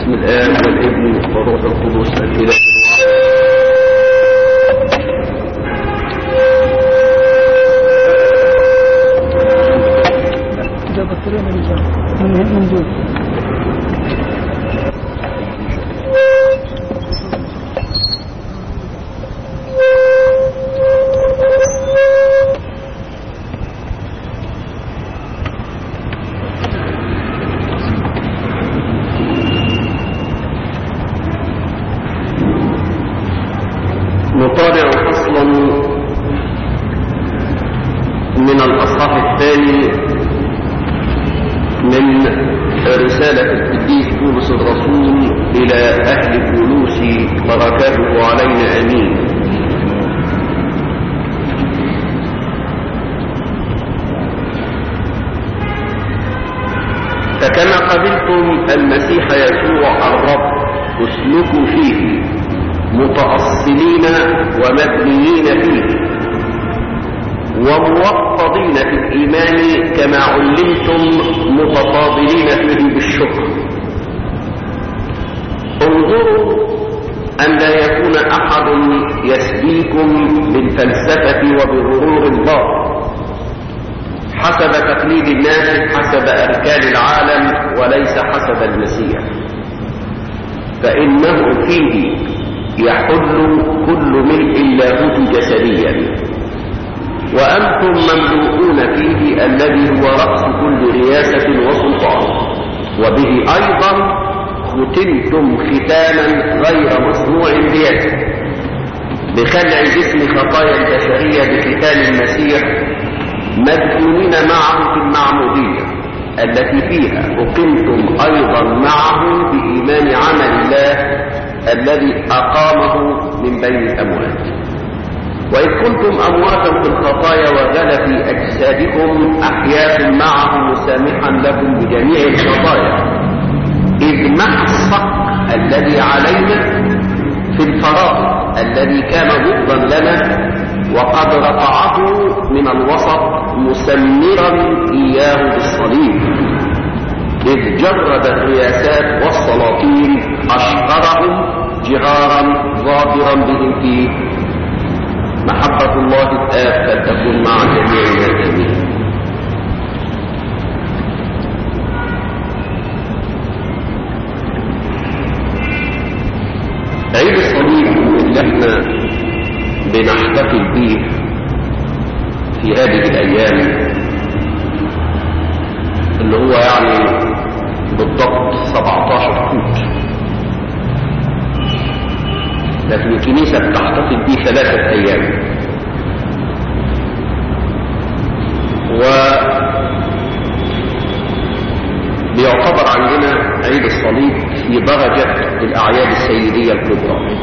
باسم الآب والابن والروح القدس الإله ده بطارية من الجامعة. من من دول نطالع فصلا من الأصحاح الثاني من رسالة القديس بولس الرسول إلى أهل بولوس بركاته علينا أمين فكما قبلتم المسيح يسوع الرب اسلكوا فيه متأصلين ومبنيين فيه وموطدين في الإيمان كما علمتم متفاضلين فيه بالشكر انظروا أن لا يكون أحد يسبيكم بالفلسفة وبغرور الباطل حسب تقليد الناس حسب أركان العالم وليس حسب المسيح فإنه فيه يحل كل ملء اللاهوت جسديا وأنتم مملوءون فيه الذي هو رأس كل رياسة وسلطان وبه أيضا ختمتم ختاما غير مصنوع بيد بخلع جسم خطايا البشرية بختان المسيح مدفونين معه في المعمودية التي فيها أقمتم أيضا معه بإيمان عمل الله الذي أقامه من بين الأموات وإذ كنتم أمواتا في الخطايا وغلف أجسادكم أحياء معه مسامحا لكم بجميع الخطايا إذ مع الصق الذي علينا في الفراغ الذي كان ضدا لنا وقد رفعه من الوسط مسمرا إياه بالصليب إذ جرد الرياسات والسلاطين أشقرهم جهارا ظاهرا بهم فيه محبة الله الآب فلتكن مع جميعنا آمين عيد الصليب اللي احنا بنحتفل به في هذه الأيام اللي هو يعني بالضبط 17 فوت لكن الكنيسة بتحتفل به ثلاثة أيام و بيعتبر عندنا عيد الصليب في درجة الأعياد السيدية الكبرى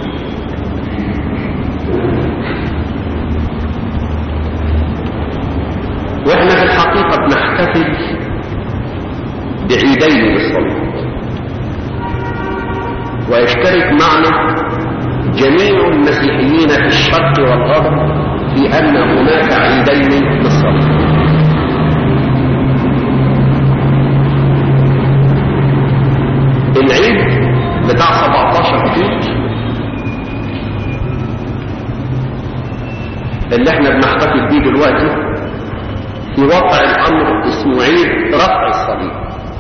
واحنا في الحقيقة بنحتفل بعيدين للصليب ويشترك معنا جميع المسيحيين في الشرق والغرب في أن هناك عيدين للصليب العيد بتاع 17 توت اللي احنا بنحتفل بيه دلوقتي في واقع الامر اسمه عيد رفع الصليب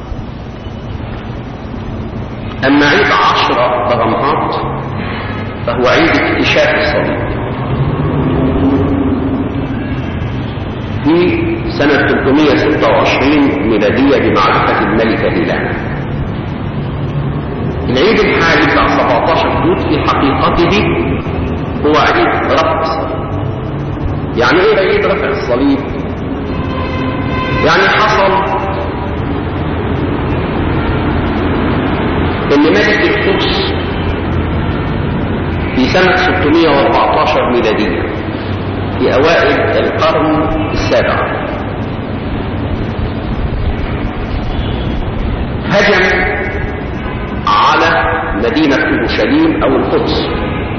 اما عيد عشرة برمهات فهو عيد اكتشاف الصليب في سنة 326 ميلادية بمعرفة الملكة هيلانا العيد الحالي بتاع 17 توت في حقيقته هو عيد رفع الصليب يعني ايه عيد رفع الصليب يعني حصل ان ملك القدس في سنة 614 ميلادية في اوائل القرن السابع هجم على مدينة اورشليم او القدس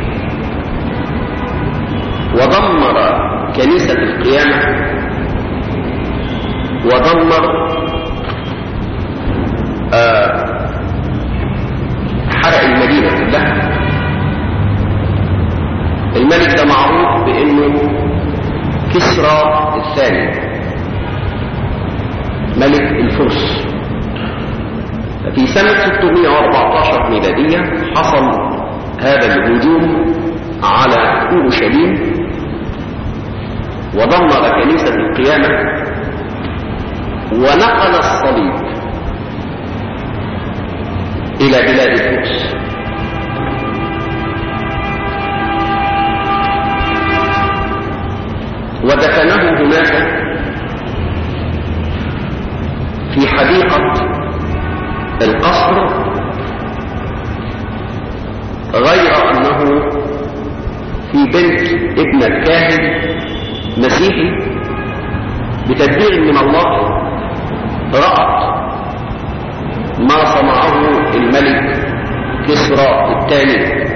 ودمر كنيسة القيامة ودمر آه الثاني ملك الفرس ففي سنة 614 ميلادية حصل هذا الهجوم على أورشليم ودمر كنيسة القيامة ونقل الصليب إلى بلاد الفرس ودفنه هناك في حديقة القصر غير أنه في بنت ابن الكاهن مسيحي بتدبير من الله رأت ما صنعه الملك كسرى الثاني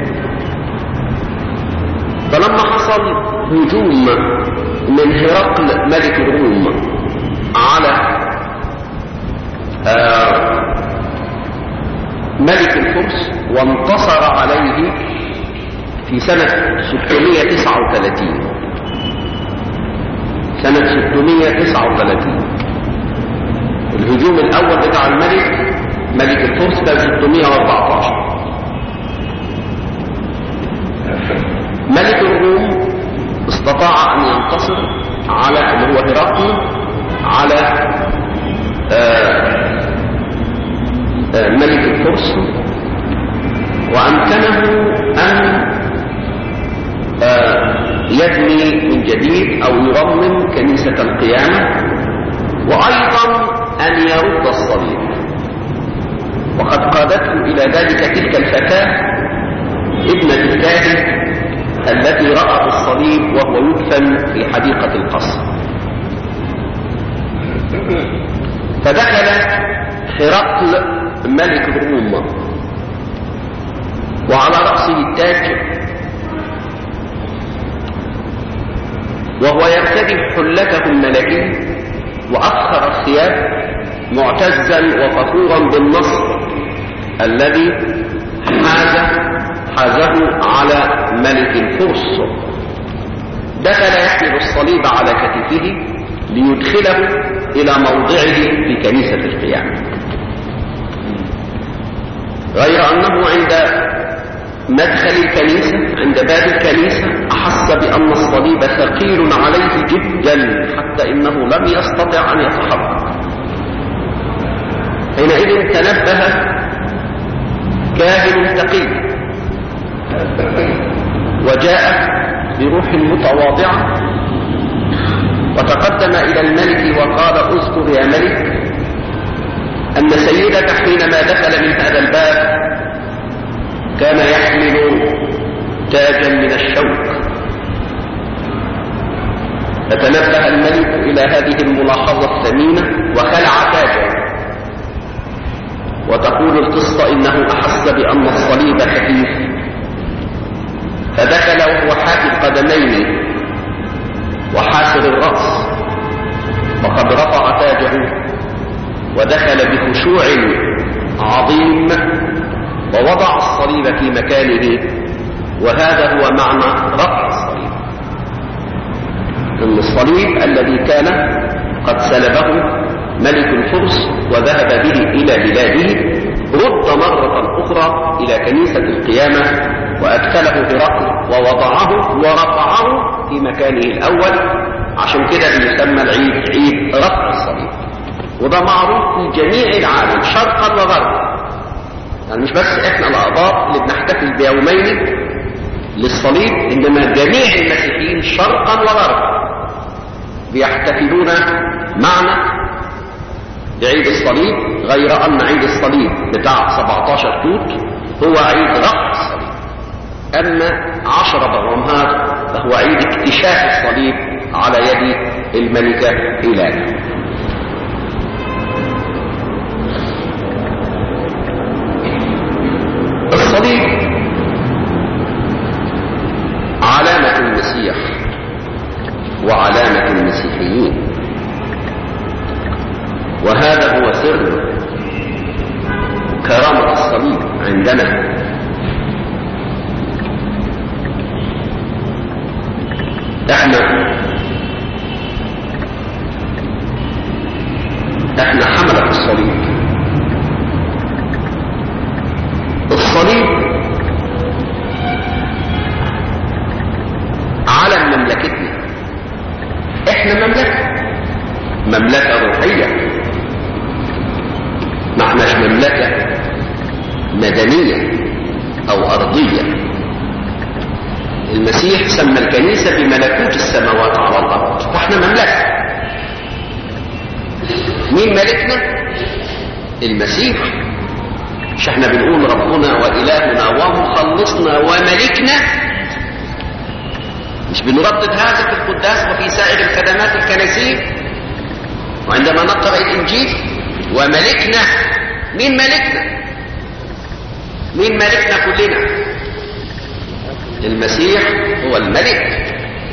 فلما حصل هجوم من هرقل ملك الروم على آه ملك الفرس وانتصر عليه في سنة 639 سنة 639 الهجوم الأول بتاع الملك ملك الفرس كان 614 ملك الروم استطاع أن ينتصر على اللي هو هرقل على آه آه ملك الفرس وأمكنه أن آه يبني من جديد أو يرمم كنيسة القيامة وأيضا أن يرد الصليب وقد قادته إلى ذلك تلك الفتاة ابنة الكاهن التي رأت الصليب وهو يدفن في حديقة القصر فدخل هرقل ملك الروم وعلى رأسه التاج وهو يرتدي حلته الملكية وأفخر الثياب معتزا وفخورا بالنصر الذي حاز حازه على ملك الفرس دخل يحمل الصليب على كتفه ليدخله إلى موضعه في كنيسة القيامة غير أنه عند مدخل الكنيسة عند باب الكنيسة أحس بأن الصليب ثقيل عليه جدا حتى إنه لم يستطع أن يتحرك حينئذ تنبه كاهن تقي وجاء بروح متواضعة وتقدم إلى الملك وقال اذكر يا ملك أن سيدك حينما دخل من هذا الباب كان يحمل تاجا من الشوك فتنبه الملك إلى هذه الملاحظة الثمينة وخلع تاجا وتقول القصة إنه أحس بأن الصليب خفيف فدخل وهو حافي القدمين وحاسر الرأس وقد رفع تاجه ودخل بخشوع عظيم ووضع الصليب في مكانه وهذا هو معنى رفع الصليب ان الصليب الذي كان قد سلبه ملك الفرس وذهب به الى بلاده رد مرة اخرى الى كنيسة القيامة وادخله هرقل ووضعه ورفعه في مكانه الاول عشان كده بيسمى العيد عيد رفع الصليب وده معروف في جميع العالم شرقا وغربا يعني مش بس احنا الاعضاء اللي بنحتفل بيومين للصليب انما جميع المسيحيين شرقا وغربا بيحتفلون معنا بعيد الصليب غير ان عيد الصليب بتاع 17 توت هو عيد رفع الصليب اما 10 برمهات فهو عيد اكتشاف الصليب على يد الملكة إيلانا الصليب علامة المسيح وعلامة المسيحيين وهذا هو سر كرامة الصليب عندنا احنا الصليب علم مملكتنا احنا مملكة مملكة روحية ما احناش مملكة مدنية او ارضية المسيح سمى الكنيسة بملكوت السماوات على الارض فاحنا مملكة مين ملكنا المسيح مش احنا بنقول ربنا وإلهنا ومخلصنا وملكنا مش بنردد هذا في القداس وفي سائر الخدمات الكنسية وعندما نقرأ الإنجيل وملكنا مين ملكنا مين ملكنا كلنا المسيح هو الملك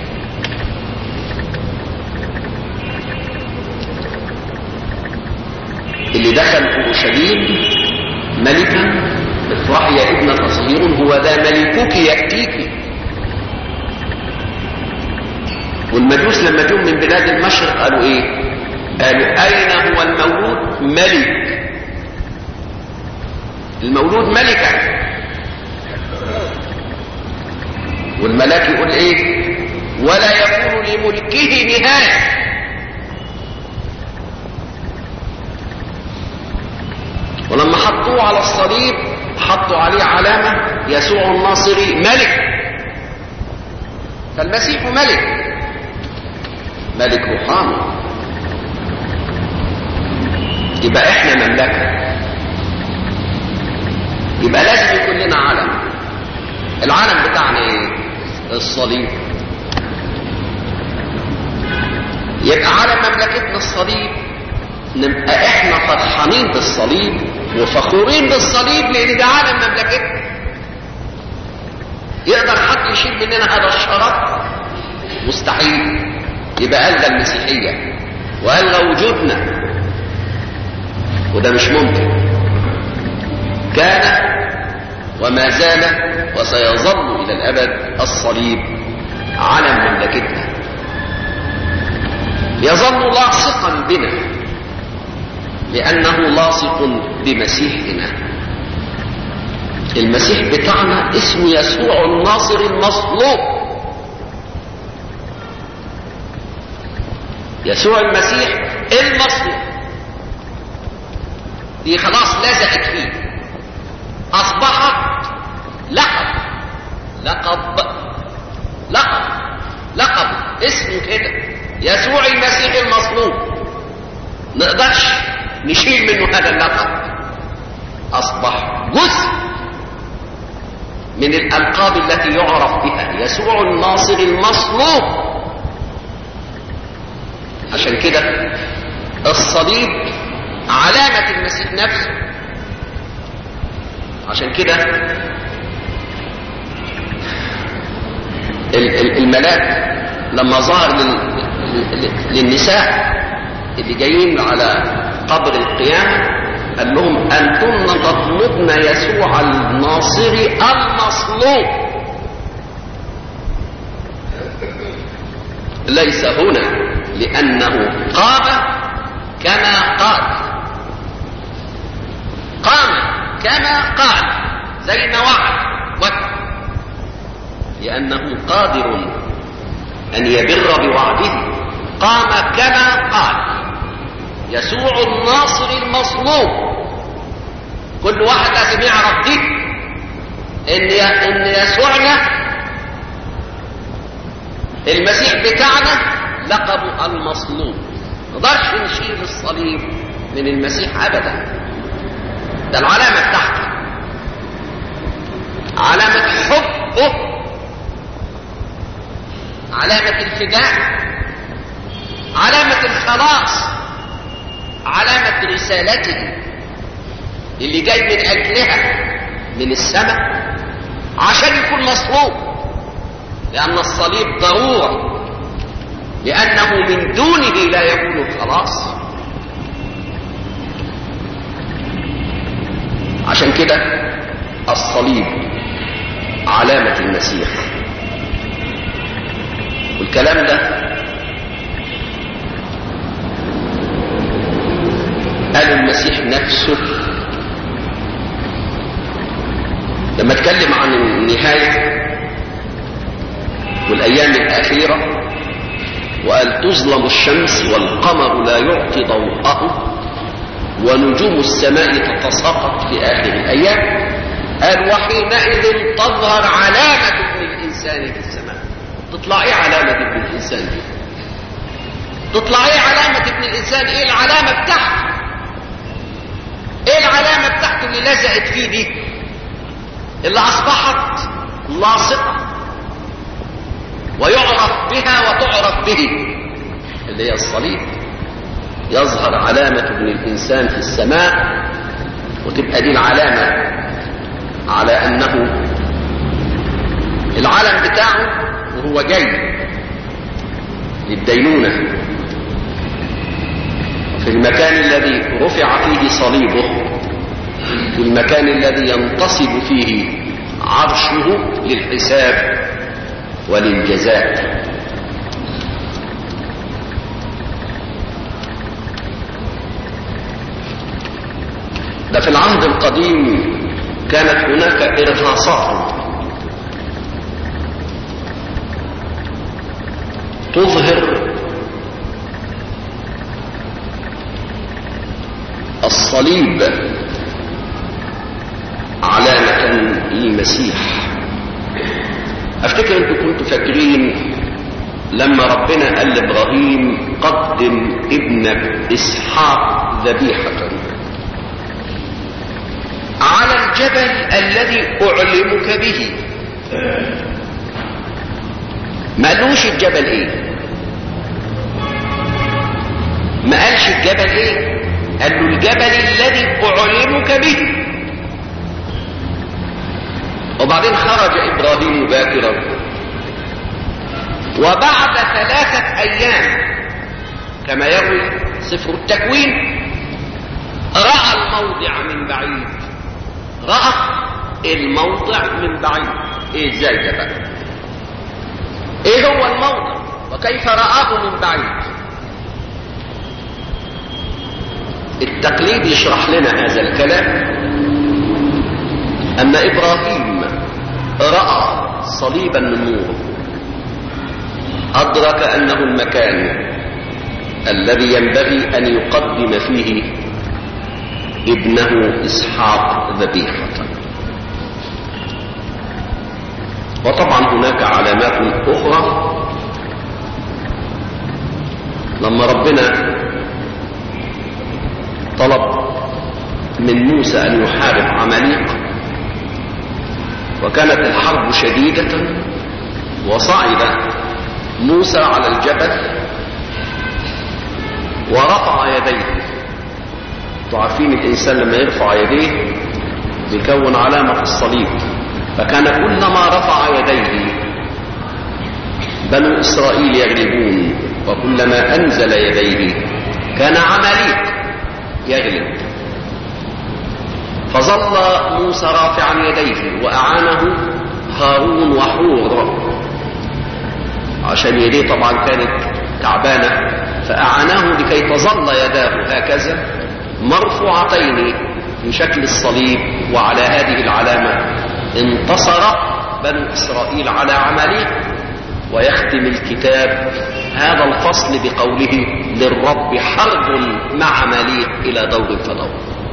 اللي دخل اورشليم ملكا افرح يا ابنة صغير هو ذا ملكك يأتيك والمجوس لما جم من بلاد المشرق قالوا ايه قالوا اين هو المولود ملك المولود ملكا والملاك يقول ايه ولا يكون لملكه نهايه ولما حطوه على الصليب حطوا عليه علامة يسوع الناصري ملك فالمسيح ملك ملك روحاني يبقى احنا مملكة يبقى لازم يكون لنا علم العلم بتاعنا ايه الصليب يبقى علم مملكتنا الصليب نبقى احنا فرحانين بالصليب وفخورين بالصليب لان ده عالم مملكتنا يقدر حد يشيل مننا هذا الشرف مستحيل يبقى الغى المسيحيه والغى وجودنا وده مش ممكن كان وما زال وسيظل الى الابد الصليب علم مملكتنا يظل لاصقا بنا لأنه لاصق بمسيحنا المسيح بتاعنا اسمه يسوع الناصر المصلوب يسوع المسيح المصلوب دي خلاص لزقت فيه أصبحت لقب لقب لقب لقب اسمه كده يسوع المسيح المصلوب نقدرش نشيل منه هذا اللقب أصبح جزء من الألقاب التي يعرف بها يسوع الناصر المصلوب عشان كده الصليب علامة المسيح نفسه عشان كده الملاك لما ظهر للنساء اللي جايين على قبر القيامة قال لهم أنتن تطلبن يسوع الناصري المصلوب ليس هنا لأنه قام كما قال قام كما قال زي ما وعد وعد لأنه قادر أن يبر بوعده قام كما قال يسوع الناصر المصلوب كل واحد لازم يعرف دي ان ان يسوعنا المسيح بتاعنا لقبه المصلوب ما نقدرش نشيل الصليب من المسيح ابدا ده العلامه بتاعته علامه حبه علامه الفداء علامه الخلاص علامة رسالته اللي جاي من أجلها من السماء عشان يكون مصلوب لأن الصليب ضرورة لأنه من دونه لا يكون الخلاص عشان كده الصليب علامة المسيح والكلام ده قال المسيح نفسه لما اتكلم عن النهاية والأيام الأخيرة وقال تظلم الشمس والقمر لا يعطي ضوءه ونجوم السماء تتساقط في آخر الأيام قال وحينئذ تظهر علامة ابن الإنسان في السماء تطلع ايه علامة ابن الإنسان دي تطلع ايه علامة ابن الإنسان ايه العلامة بتاعته ايه العلامة بتاعته اللي لزقت فيه دي اللي أصبحت لاصقة ويعرف بها وتعرف به اللي هي الصليب يظهر علامة ابن الإنسان في السماء وتبقى دي العلامة على أنه العلم بتاعه وهو جاي للدينونة في المكان الذي رفع فيه صليبه في المكان الذي ينتصب فيه عرشه للحساب وللجزاء ده في العهد القديم كانت هناك إرهاصات تظهر الصليب علامة للمسيح افتكر انتوا كنتوا فاكرين لما ربنا قال لابراهيم قدم ابنك اسحاق ذبيحة على الجبل الذي اعلمك به ما قالوش الجبل ايه ما قالش الجبل ايه قال له الجبل الذي اعلمك به وبعدين خرج ابراهيم باكرا وبعد ثلاثة ايام كما يروي سفر التكوين رأى الموضع من بعيد رأى الموضع من بعيد ايه ازاي ده بقى ايه هو الموضع وكيف رآه من بعيد التقليد يشرح لنا هذا الكلام أن إبراهيم رأى صليبا من نور أدرك أنه المكان الذي ينبغي أن يقدم فيه ابنه إسحاق ذبيحة وطبعا هناك علامات أخرى لما ربنا طلب من موسى أن يحارب عماليق وكانت الحرب شديدة وصعد موسى على الجبل ورفع يديه تعرفين الإنسان لما يرفع يديه بيكون علامة في الصليب فكان كلما رفع يديه بنو إسرائيل يغلبون وكلما أنزل يديه كان عماليق يغلب فظل موسى رافعا يديه وأعانه هارون وحور عشان يديه طبعا كانت تعبانة فأعاناه لكي تظل يداه هكذا مرفوعتين في شكل الصليب وعلى هذه العلامة انتصر بنو إسرائيل على عمليق ويختم الكتاب هذا الفصل بقوله للرب حرب مع مليك إلى دور فدور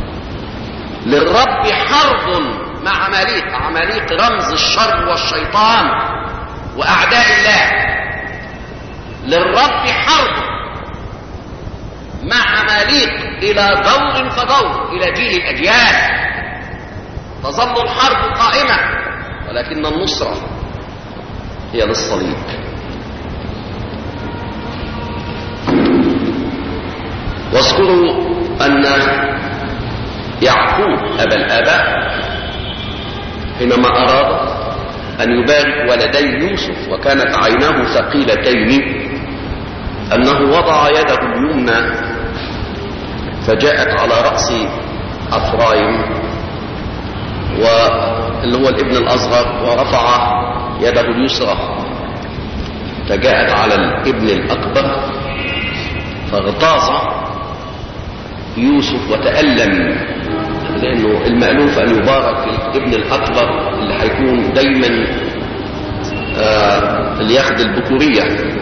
للرب حرب مع عماليق عماليق رمز الشر والشيطان وأعداء الله للرب حرب مع عماليق إلى دور فدور إلى جيل الأجيال تظل الحرب قائمة ولكن النصرة هي للصليب واذكروا أن يعقوب أبا الآباء حينما أراد أن يبارك ولدي يوسف وكانت عيناه ثقيلتين أنه وضع يده اليمنى فجاءت على رأس أفرايم واللي هو الابن الأصغر ورفع يده اليسرى فجاءت على الابن الأكبر فاغتاظ يوسف وتألم لانه المألوف ان يبارك الابن الاكبر اللي هيكون دايما آه اللي ياخد البكوريه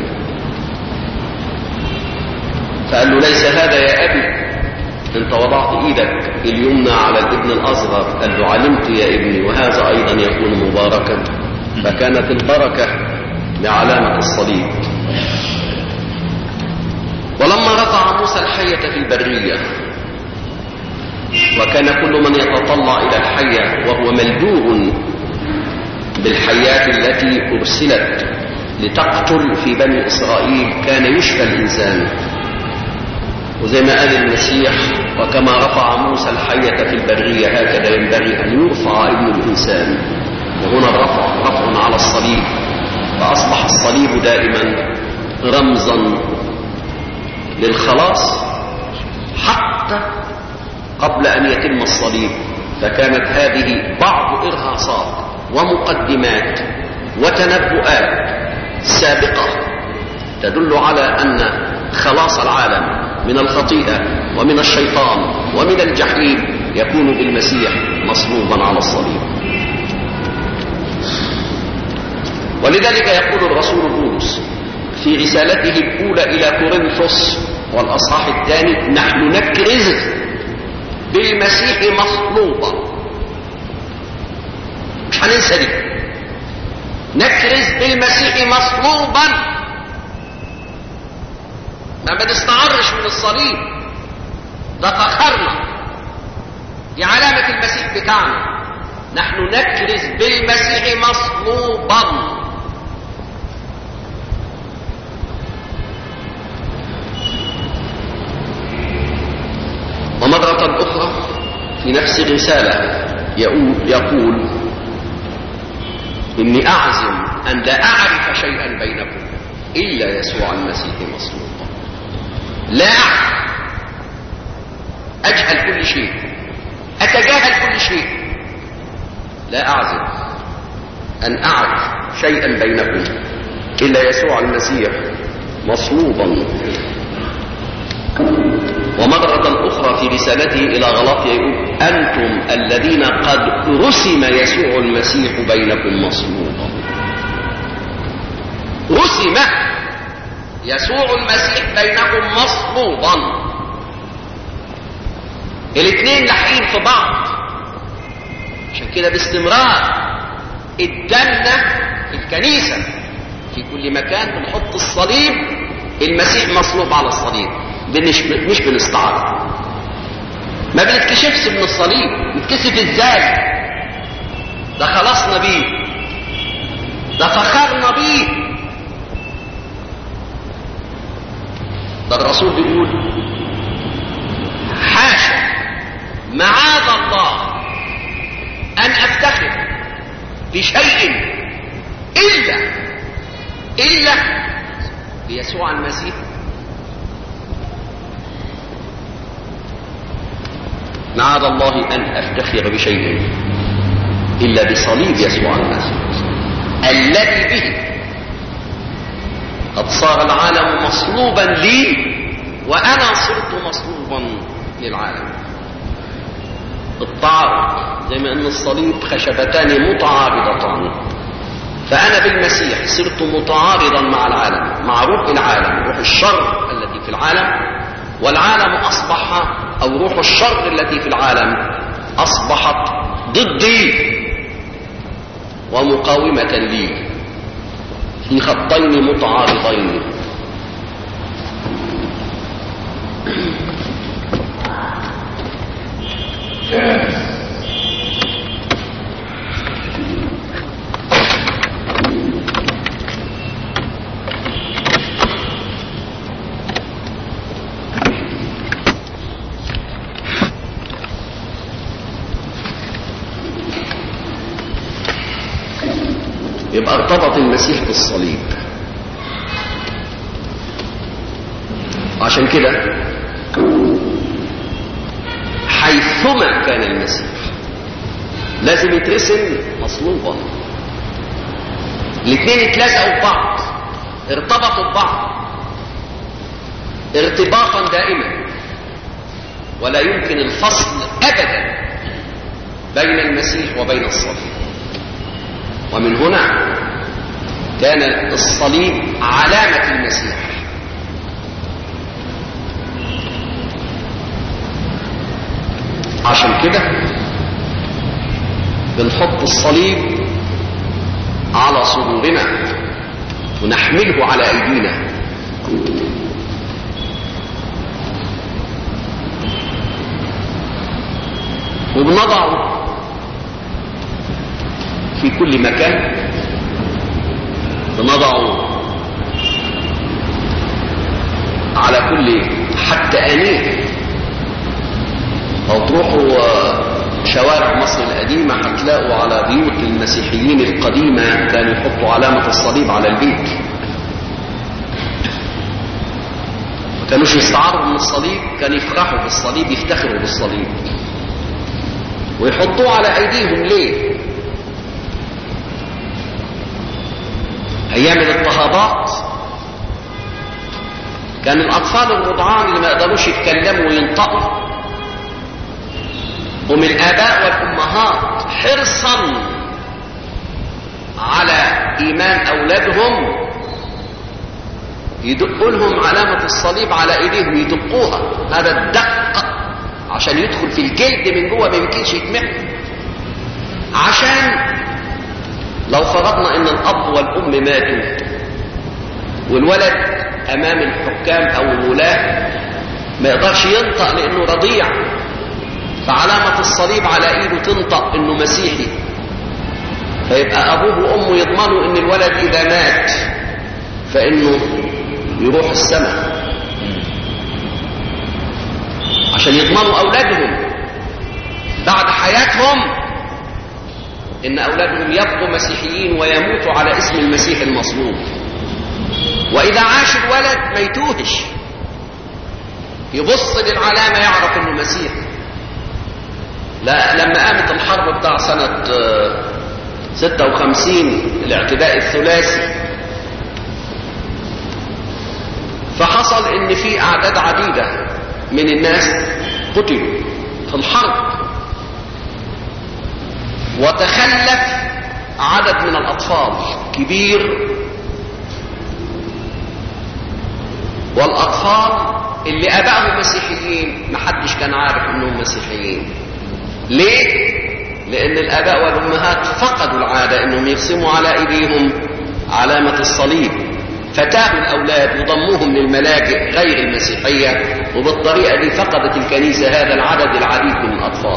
فقال له ليس هذا يا ابي انت وضعت ايدك اليمنى على الابن الاصغر قال له علمت يا ابني وهذا ايضا يكون مباركا فكانت البركه بعلامه الصليب ولما رفع موسى الحيه في البريه وكان كل من يتطلع الى الحيه وهو ملجوء بالحيات التي ارسلت لتقتل في بني اسرائيل كان يشفى الانسان وزي ما قال المسيح وكما رفع موسى الحية في البرية هكذا ينبغي أن يرفع ابن الإنسان وهنا الرفع رفع على الصليب فأصبح الصليب دائما رمزا للخلاص حتى قبل أن يتم الصليب فكانت هذه بعض إرهاصات ومقدمات وتنبؤات سابقة تدل على أن خلاص العالم من الخطيئة ومن الشيطان ومن الجحيم يكون بالمسيح مصلوبا على الصليب ولذلك يقول الرسول بولس في رسالته الأولى إلى كورنثوس والأصحاح الثاني نحن نكرز بالمسيح مصلوبا مش هننسى دي نكرز بالمسيح مصلوبا ما بنستعرش من الصليب ده فخرنا دي علامة المسيح بتاعنا نحن نكرز بالمسيح مصلوبا ومرة أخرى في نفس الرسالة يقول إني أعزم أن لا أعرف شيئا بينكم إلا يسوع المسيح مصلوبا لا أعرف أجهل كل شيء أتجاهل كل شيء لا أعزم أن أعرف شيئا بينكم إلا يسوع المسيح مصلوبا ومرة أخرى في رسالته إلى غلاطيا يقول أنتم الذين قد رسم يسوع المسيح بينكم مصلوبا رسم يسوع المسيح بينكم مصلوبا الاثنين لاحقين في بعض عشان كده باستمرار قدامنا في الكنيسة في كل مكان بنحط الصليب المسيح مصلوب على الصليب مش مش بنستعرض ما بنتكشفش من الصليب نتكسف ازاي ده خلصنا بيه ده فخرنا بيه ده الرسول بيقول حاشا معاذ الله ان افتخر بشيء الا الا بيسوع المسيح معاذ الله أن أفتخر بشيء إلا بصليب يسوع المسيح الذي به قد صار العالم مصلوبا لي وأنا صرت مصلوبا للعالم التعارض زي ما أن الصليب خشبتان متعارضتان فأنا بالمسيح صرت متعارضا مع العالم مع روح العالم روح الشر التي في العالم والعالم أصبح أو روح الشر التي في العالم أصبحت ضدي ومقاومة لي في خطين متعارضين يبقى ارتبط المسيح بالصليب عشان كده حيثما كان المسيح لازم يترسم مصلوبا الاثنين اتلزقوا ببعض ارتبطوا ببعض ارتباطا دائما ولا يمكن الفصل ابدا بين المسيح وبين الصليب ومن هنا كان الصليب علامة المسيح عشان كده بنحط الصليب على صدورنا ونحمله على أيدينا وبنضعه في كل مكان بنضعه على كل حتى آنيه لو تروحوا شوارع مصر القديمة هتلاقوا على بيوت المسيحيين القديمة كانوا يحطوا علامة الصليب على البيت ما كانوش يستعاروا من الصليب كانوا يفرحوا بالصليب يفتخروا بالصليب ويحطوه على ايديهم ليه ايام الاضطهادات كان الاطفال الرضعان اللي ما يقدروش يتكلموا وينطقوا هم الاباء والامهات حرصا على ايمان اولادهم يدقوا لهم علامة الصليب على ايديهم يدقوها هذا الدق عشان يدخل في الجلد من جوه ما يمكنش يتمحي عشان لو فرضنا ان الاب والام ماتوا والولد امام الحكام او الولاه ما يقدرش ينطق لانه رضيع فعلامة الصليب على ايده تنطق انه مسيحي فيبقى ابوه وامه يضمنوا ان الولد اذا مات فانه يروح السماء عشان يضمنوا اولادهم بعد حياتهم ان اولادهم يبقوا مسيحيين ويموتوا على اسم المسيح المصلوب واذا عاش الولد ما يتوهش يبص للعلامه يعرف انه مسيحي لا لما قامت الحرب بتاع سنة 56 الاعتداء الثلاثي فحصل ان في اعداد عديدة من الناس قتلوا في الحرب وتخلف عدد من الاطفال كبير والاطفال اللي ابائهم مسيحيين محدش كان عارف انهم مسيحيين ليه لان الاباء والامهات فقدوا العاده انهم يرسموا على ايديهم علامه الصليب فتاهوا الاولاد وضموهم للملاجئ غير المسيحيه وبالطريقه دي فقدت الكنيسه هذا العدد العديد من الاطفال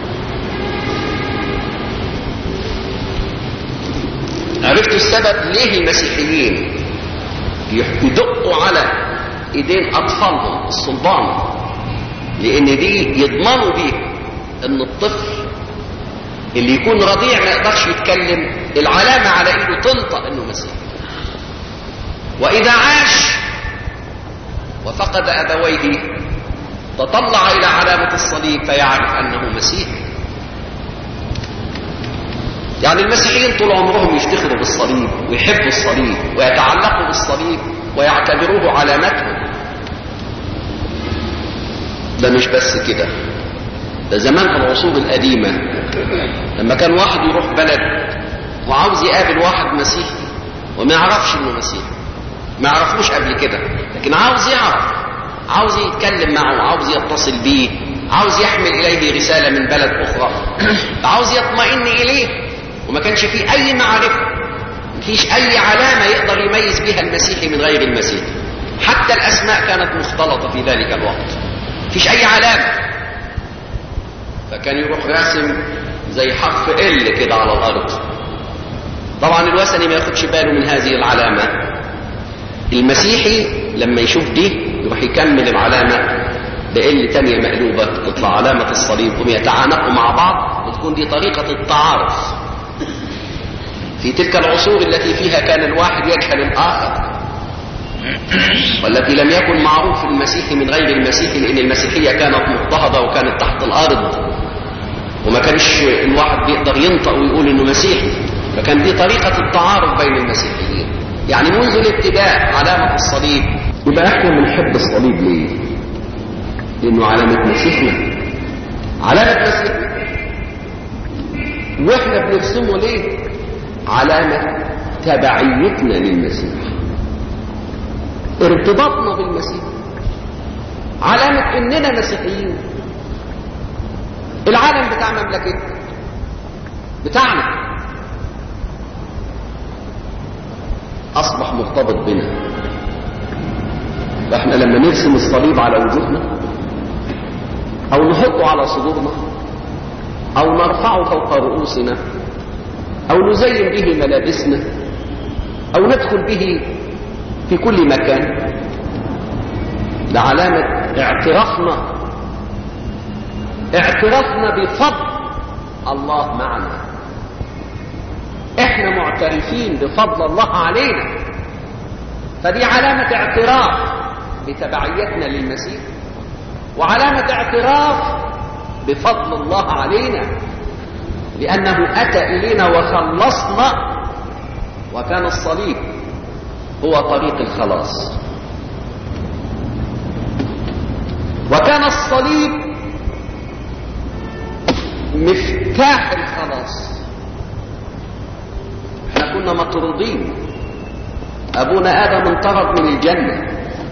عرفتوا السبب ليه المسيحيين يدقوا على ايدين اطفالهم الصلبان لان دي يضمنوا بيه ان الطفل اللي يكون رضيع ما يقدرش يتكلم العلامة على ايده تنطق انه مسيحي واذا عاش وفقد ابويه تطلع الى علامة الصليب فيعرف انه مسيحي يعني المسيحيين طول عمرهم يفتخروا بالصليب ويحبوا الصليب ويتعلقوا بالصليب ويعتبروه علامتهم ده مش بس كده ده زمان في العصور القديمة لما كان واحد يروح بلد وعاوز يقابل واحد مسيحي وما يعرفش انه مسيحي ما يعرفوش قبل كده لكن عاوز يعرف عاوز يتكلم معه عاوز يتصل بيه عاوز يحمل اليه رسالة من بلد اخرى عاوز يطمئن اليه وما كانش فيه اي معرفة مفيش اي علامة يقدر يميز بها المسيحي من غير المسيحي حتى الاسماء كانت مختلطة في ذلك الوقت مفيش اي علامة فكان يروح راسم زي حرف ال كده على الارض طبعا الوثني ما ياخدش باله من هذه العلامه المسيحي لما يشوف دي يروح يكمل العلامه بال تانية مقلوبه تطلع علامه الصليب هم يتعانقوا مع بعض وتكون دي طريقه التعارف في تلك العصور التي فيها كان الواحد يجهل الاخر والتي لم يكن معروف المسيحي من غير المسيحي لان المسيحيه كانت مضطهده وكانت تحت الارض وما كانش الواحد بيقدر ينطق ويقول انه مسيحي فكان دي طريقه التعارف بين المسيحيين يعني منذ الابتداء علامه الصليب يبقى احنا بنحب الصليب ليه؟ لانه علامه مسيحنا علامه مسيحنا واحنا بنرسمه ليه علامة تبعيتنا للمسيح ارتباطنا بالمسيح علامة اننا مسيحيين العالم بتاع مملكتنا بتاعنا اصبح مرتبط بنا فاحنا لما نرسم الصليب على وجوهنا او نحطه على صدورنا او نرفعه فوق رؤوسنا او نزين به ملابسنا او ندخل به في كل مكان ده علامة اعترافنا اعترافنا بفضل الله معنا احنا معترفين بفضل الله علينا فدي علامة اعتراف بتبعيتنا للمسيح وعلامة اعتراف بفضل الله علينا لأنه أتى إلينا وخلصنا وكان الصليب هو طريق الخلاص وكان الصليب مفتاح الخلاص احنا كنا مطرودين ابونا ادم انطرد من الجنه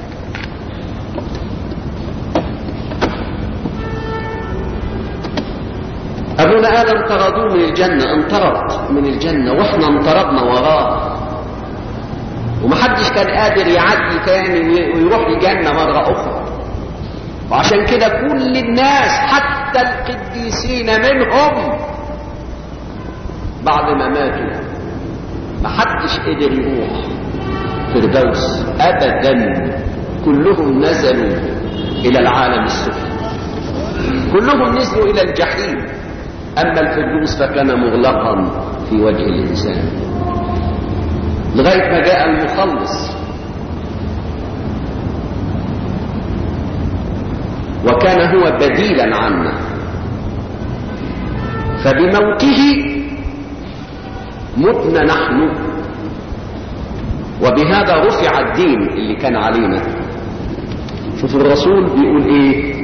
ابونا ادم طردوه من الجنه انطرد من الجنه واحنا انطردنا وراه ومحدش كان قادر يعدي تاني ويروح الجنه مره اخرى وعشان كده كل الناس حتى القديسين منهم بعد ما ماتوا ما حدش قدر يروح فردوس ابدا كلهم نزلوا الى العالم السفلي كلهم نزلوا الى الجحيم اما الفردوس فكان مغلقا في وجه الانسان لغايه ما جاء المخلص وكان هو بديلا عنا فبموته متنا نحن وبهذا رفع الدين اللي كان علينا شوف الرسول بيقول ايه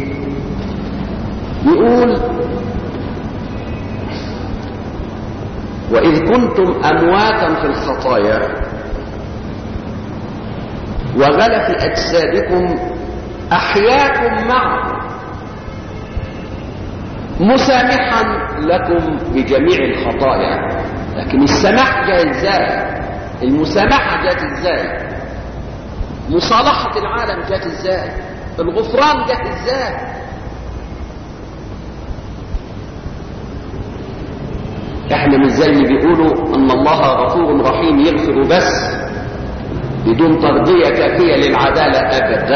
بيقول واذ كنتم امواتا في الخطايا وغلف اجسادكم احياكم معه مسامحا لكم بجميع الخطايا لكن السماح جاء ازاي المسامحه جت ازاي مصالحه العالم جت ازاي الغفران جت ازاي احنا مش زي اللي بيقولوا ان الله غفور رحيم يغفر بس بدون ترضيه كافيه للعداله ابدا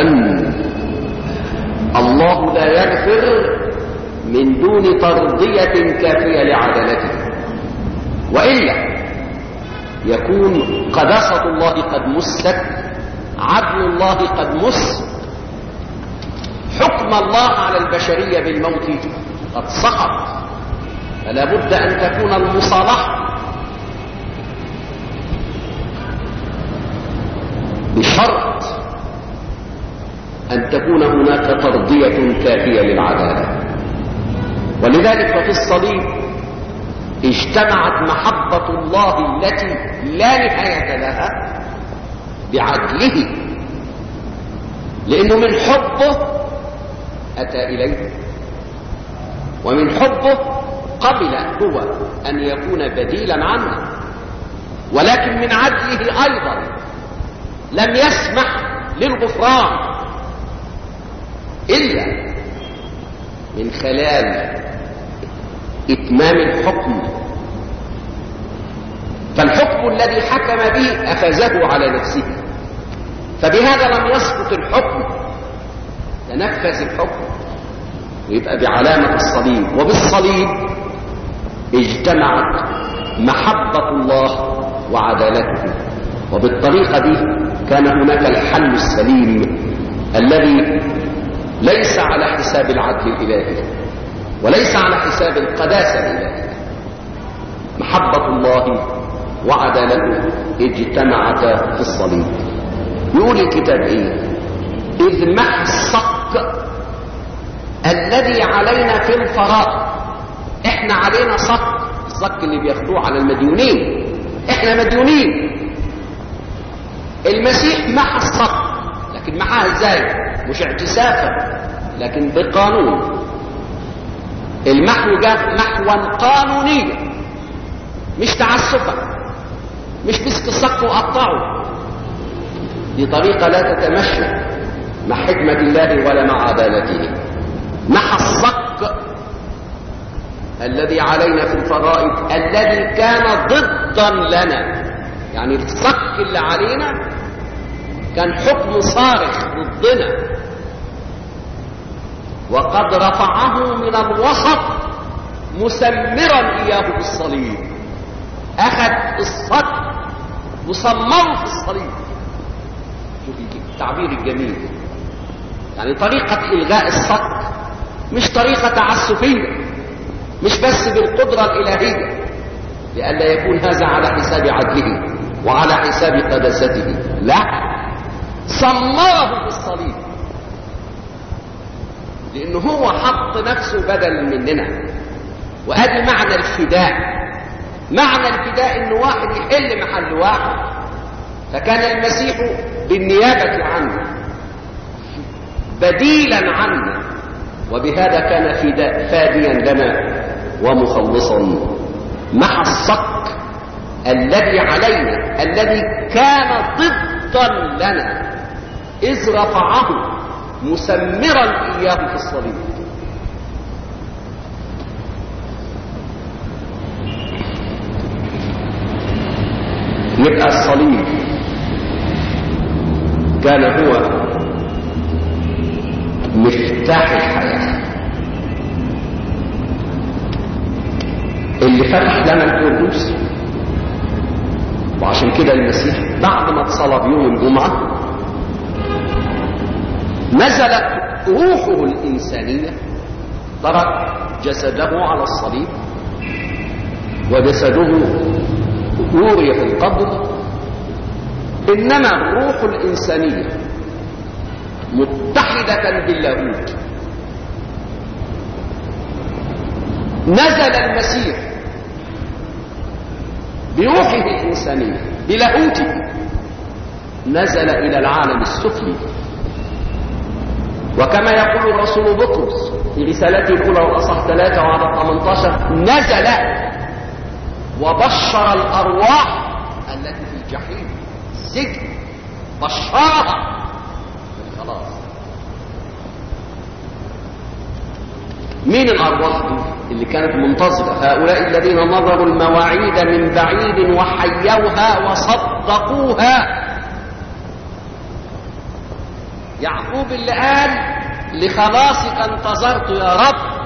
الله لا يغفر من دون ترضيه كافيه لعدالته والا يكون قداسه الله قد مست عدل الله قد مس حكم الله على البشريه بالموت قد سقط فلا بد ان تكون المصالحه بشرط ان تكون هناك ترضيه كافيه للعداله ولذلك ففي الصليب اجتمعت محبه الله التي لا نهايه لها بعدله لانه من حبه اتى اليه ومن حبه قبل هو أن يكون بديلا عنه ولكن من عدله أيضا لم يسمح للغفران إلا من خلال إتمام الحكم فالحكم الذي حكم به أخذه على نفسه فبهذا لم يسقط الحكم تنفذ الحكم ويبقى بعلامة الصليب وبالصليب اجتمعت محبة الله وعدالته وبالطريقة دي كان هناك الحل السليم الذي ليس على حساب العدل الإلهي وليس على حساب القداسة الإلهية محبة الله وعدالته اجتمعتا في الصليب يقول الكتاب ايه اذ محصق الذي علينا في الفراغ احنا علينا صك الصك اللي بياخدوه على المديونين احنا مديونين المسيح محى الصك لكن محاها ازاي مش اعتسافا لكن بقانون المحو جاء محوا قانونيا مش تعسفا مش مسك الصك وقطعه دي طريقة لا تتمشى مع حكمة الله ولا مع عدالته محى الصك الذي علينا في الفرائض الذي كان ضدا لنا يعني الصك اللي علينا كان حكم صارخ ضدنا وقد رفعه من الوسط مسمرا اياه بالصليب اخذ الصك وصمره في الصليب شوفي التعبير الجميل يعني طريقة إلغاء الصك مش طريقة تعسفية مش بس بالقدرة الإلهية لئلا يكون هذا على حساب عدله وعلى حساب قداسته لا صمره بالصليب لأنه هو حط نفسه بدل مننا وأدي معنى الفداء معنى الفداء إنه واحد يحل محل واحد فكان المسيح بالنيابة عنه بديلا عنا وبهذا كان فداء فاديا لنا ومخلصا محى الصك الذي علينا الذي كان ضدا لنا إذ رفعه مسمرا إياه في الصليب يبقى الصليب كان هو مفتاح الحياة اللي فتح لنا القدوس وعشان كده المسيح بعد ما اتصلب يوم الجمعة نزلت روحه الإنسانية ترك جسده على الصليب وجسده وري في القبر إنما الروح الإنسانية متحدة باللاهوت نزل المسيح بروحه الإنسانية بلاهوته نزل إلى العالم السفلي وكما يقول الرسول بطرس في رسالته الأولى والأصح 3 وعدد 18 نزل وبشر الأرواح التي في الجحيم سجن بشرها خلاص مين الأرواح دي اللي كانت منتظرة هؤلاء الذين نظروا المواعيد من بعيد وحيوها وصدقوها يعقوب اللي قال لخلاصك انتظرت يا رب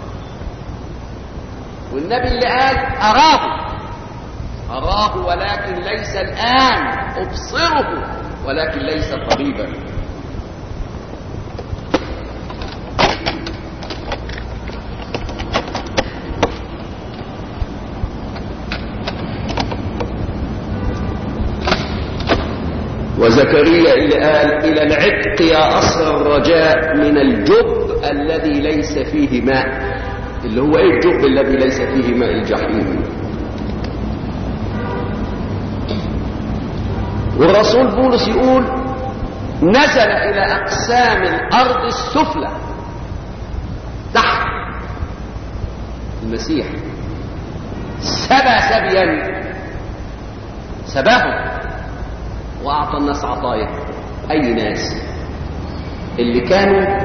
والنبي اللي قال أراه أراه ولكن ليس الآن أبصره ولكن ليس قريبا وزكريا اللي قال إلى العتق يا أصر الرجاء من الجب الذي ليس فيه ماء اللي هو ايه الجب الذي ليس فيه ماء الجحيم والرسول بولس يقول نزل إلى أقسام الأرض السفلى تحت المسيح سبى سبيا سباهم وأعطى الناس عطايا أي ناس اللي كانوا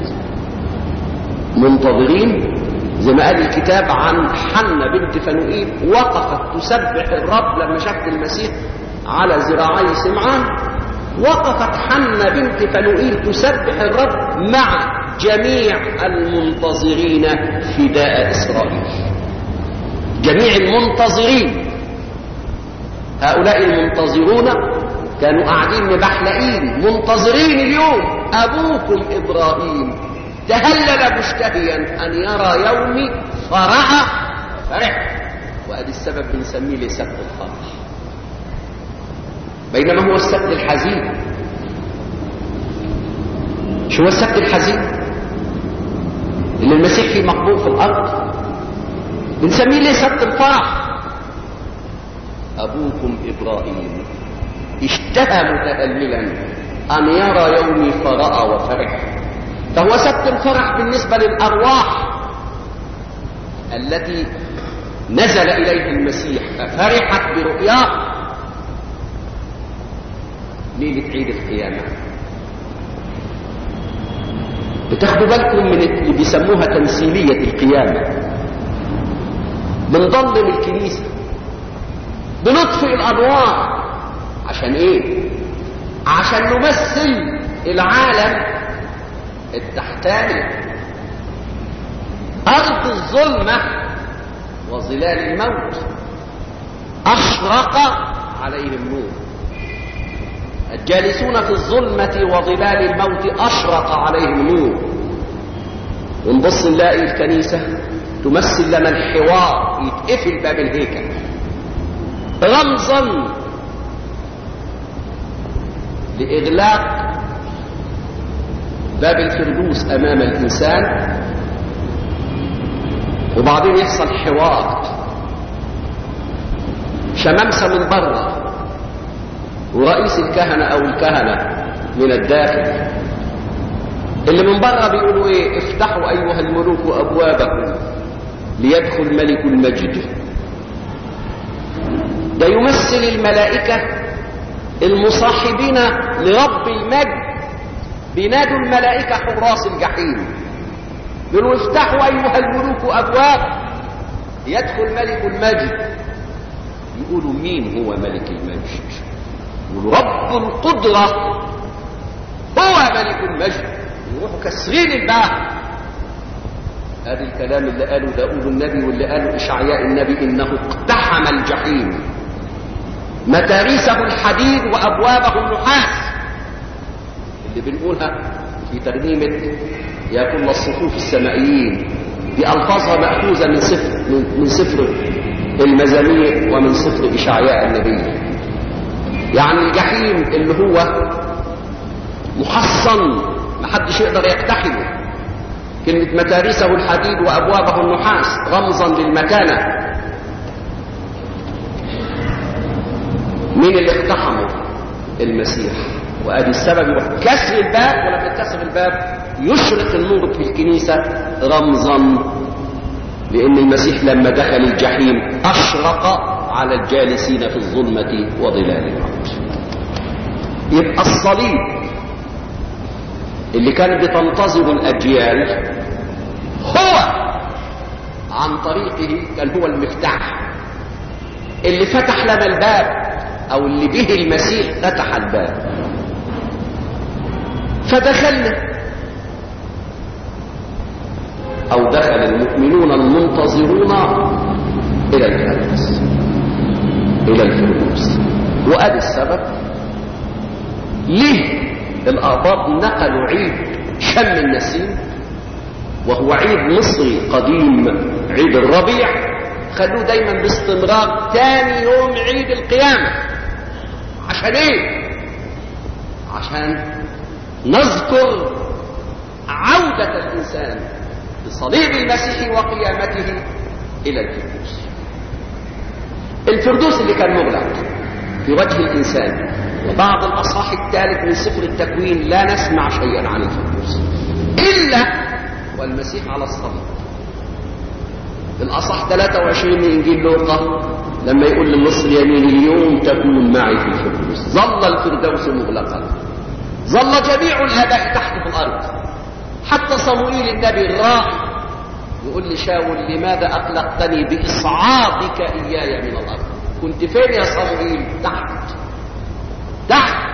منتظرين زي ما قال الكتاب عن حنة بنت فنوئيل وقفت تسبح الرب لما شافت المسيح على ذراعي سمعان وقفت حنة بنت فنوئيل تسبح الرب مع جميع المنتظرين فداء إسرائيل جميع المنتظرين هؤلاء المنتظرون كانوا قاعدين مبحلقين منتظرين اليوم أبوكم إبراهيم تهلل مشتهيا أن يرى يومي فرح فرح وأدي السبب بنسميه لسبت الفرح بينما هو السبت الحزين شو هو السبت الحزين اللي المسيح فيه مقبول في الأرض بنسميه ليه سبت الفرح أبوكم إبراهيم اشتهى متهللا أن يرى يومي فرأى وفرح فهو سبت الفرح بالنسبة للأرواح التي نزل إليه المسيح ففرحت برؤياه ليلة عيد القيامة بتاخدوا بالكم من اللي بيسموها تمثيلية القيامة بنضلم الكنيسة بنطفئ الأنوار عشان ايه عشان نمثل العالم التحتاني أرض الظلمة وظلال الموت أشرق عليهم نور الجالسون في الظلمة وظلال الموت أشرق عليهم نور ونبص نلاقي الكنيسة تمثل لنا الحوار يتقفل باب الهيكل رمزا لإغلاق باب الفردوس أمام الإنسان وبعدين يحصل حوار شمامسة من بره ورئيس الكهنة أو الكهنة من الداخل اللي من بره بيقولوا ايه افتحوا أيها الملوك أبوابكم ليدخل ملك المجد ده يمثل الملائكة المصاحبين لرب المجد بينادوا الملائكة حراس الجحيم يقولوا افتحوا أيها الملوك أبواب يدخل ملك المجد يقولوا مين هو ملك المجد يقولوا رب القدرة هو ملك المجد يروحوا كسرين الباب هذا الكلام اللي قاله داود النبي واللي قاله إشعياء النبي إنه اقتحم الجحيم متاريسه الحديد وأبوابه النحاس اللي بنقولها في ترنيمة يا كل الصفوف السمائيين دي ألفاظها مأخوذة من سفر من, من سفر المزامير ومن سفر إشعياء النبي يعني الجحيم اللي هو محصن محدش يقدر يقتحمه كلمة متاريسه الحديد وأبوابه النحاس رمزا للمكانة مين اللي اقتحمه المسيح وادي السبب يروح كسر الباب ولما كسر الباب يشرق النور في الكنيسة رمزا لأن المسيح لما دخل الجحيم أشرق على الجالسين في الظلمة وظلال الموت يبقى الصليب اللي كان بتنتظر الأجيال هو عن طريقه كان هو المفتاح اللي فتح لنا الباب أو اللي به المسيح فتح الباب فدخلنا أو دخل المؤمنون المنتظرون إلى الفردوس إلى الفردوس وأدي السبب ليه الآباط نقلوا عيد شم النسيم وهو عيد مصري قديم عيد الربيع خلوه دايما باستمرار تاني يوم عيد القيامة عشان ايه عشان نذكر عودة الإنسان بصليب المسيح وقيامته إلى الفردوس الفردوس اللي كان مغلق في وجه الإنسان وبعض الأصحاح الثالث من سفر التكوين لا نسمع شيئا عن الفردوس إلا والمسيح على الصليب الأصح 23 من إنجيل لوقا لما يقول للنص اليمين اليوم تكون معي في الفردوس ظل الفردوس مغلقا ظل جميع الآباء تحت في الأرض حتى صموئيل النبي الراعي يقول لشاول لماذا أقلقتني بإصعادك إياي من الأرض كنت فين يا صموئيل تحت تحت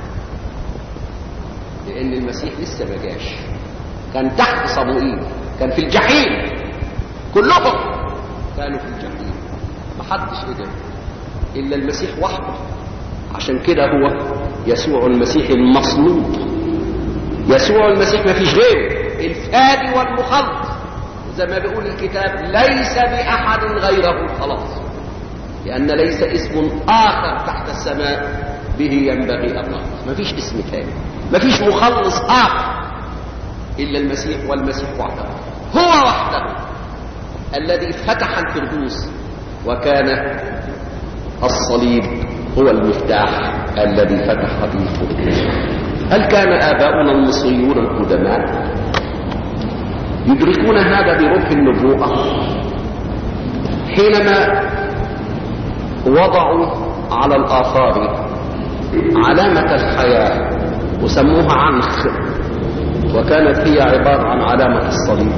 لأن المسيح لسه ما جاش كان تحت صموئيل كان في الجحيم كلهم كانوا في الجحيم ما حدش قدر إلا المسيح وحده عشان كده هو يسوع المسيح المصلوب يسوع المسيح ما فيش غيره الفادي والمخلص زي ما بيقول الكتاب ليس بأحد غيره خلاص لأن ليس اسم آخر تحت السماء به ينبغي أن نخلص ما فيش اسم ثاني ما فيش مخلص آخر إلا المسيح والمسيح وحده هو وحده الذي فتح الفردوس وكان الصليب هو المفتاح الذي فتح به الفردوس هل كان آباؤنا المصريون القدماء يدركون هذا بروح النبوءة حينما وضعوا على الآثار علامة الحياة وسموها عنخ وكانت هي عبارة عن علامة الصليب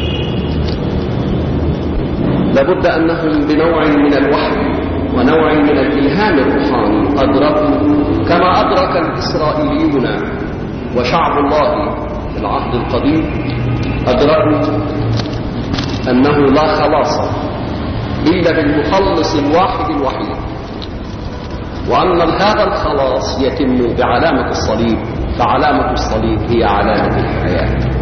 لابد أنهم بنوع من الوحي ونوع من الإلهام الروحاني أدركوا كما أدرك الإسرائيليون وشعب الله في العهد القديم أدركوا أنه لا خلاص إلا بالمخلص الواحد الوحيد وأن هذا الخلاص يتم بعلامة الصليب فعلامة الصليب هي علامة الحياة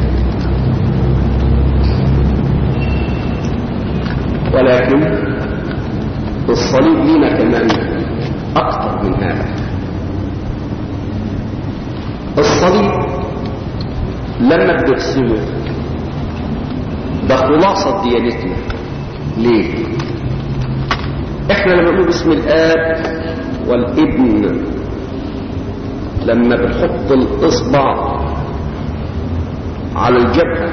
ولكن الصليب لنا كمان أكثر من هذا الصليب لما بترسمه ده خلاصة ديانتنا ليه؟ احنا لما نقول باسم الآب والابن لما بنحط الإصبع على الجبهة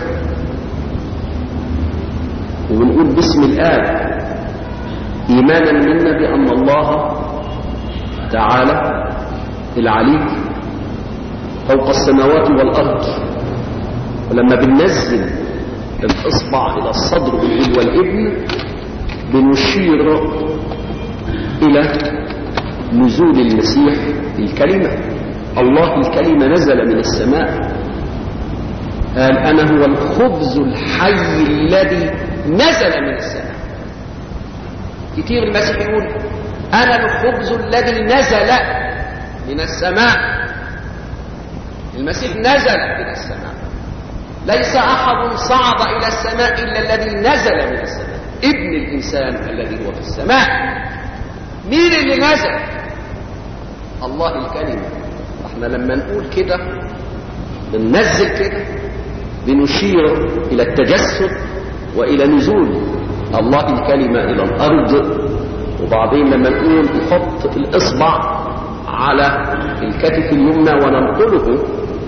وبنقول باسم الآب إيمانا منا بأن الله تعالى العلي فوق السماوات والأرض ولما بننزل الإصبع إلى الصدر ونقول والابن بنشير إلى نزول المسيح الكلمة الله الكلمة نزل من السماء قال أنا هو الخبز الحي الذي نزل من السماء كتير المسيح يقول أنا الخبز الذي نزل من السماء المسيح نزل من السماء ليس أحد صعد إلى السماء إلا الذي نزل من السماء ابن الإنسان الذي هو في السماء مين اللي نزل الله الكلمة احنا لما نقول كده بننزل كده بنشير إلى التجسد وإلى نزول الله الكلمة إلى الأرض وبعدين لما نقول نحط الإصبع على الكتف اليمنى وننقله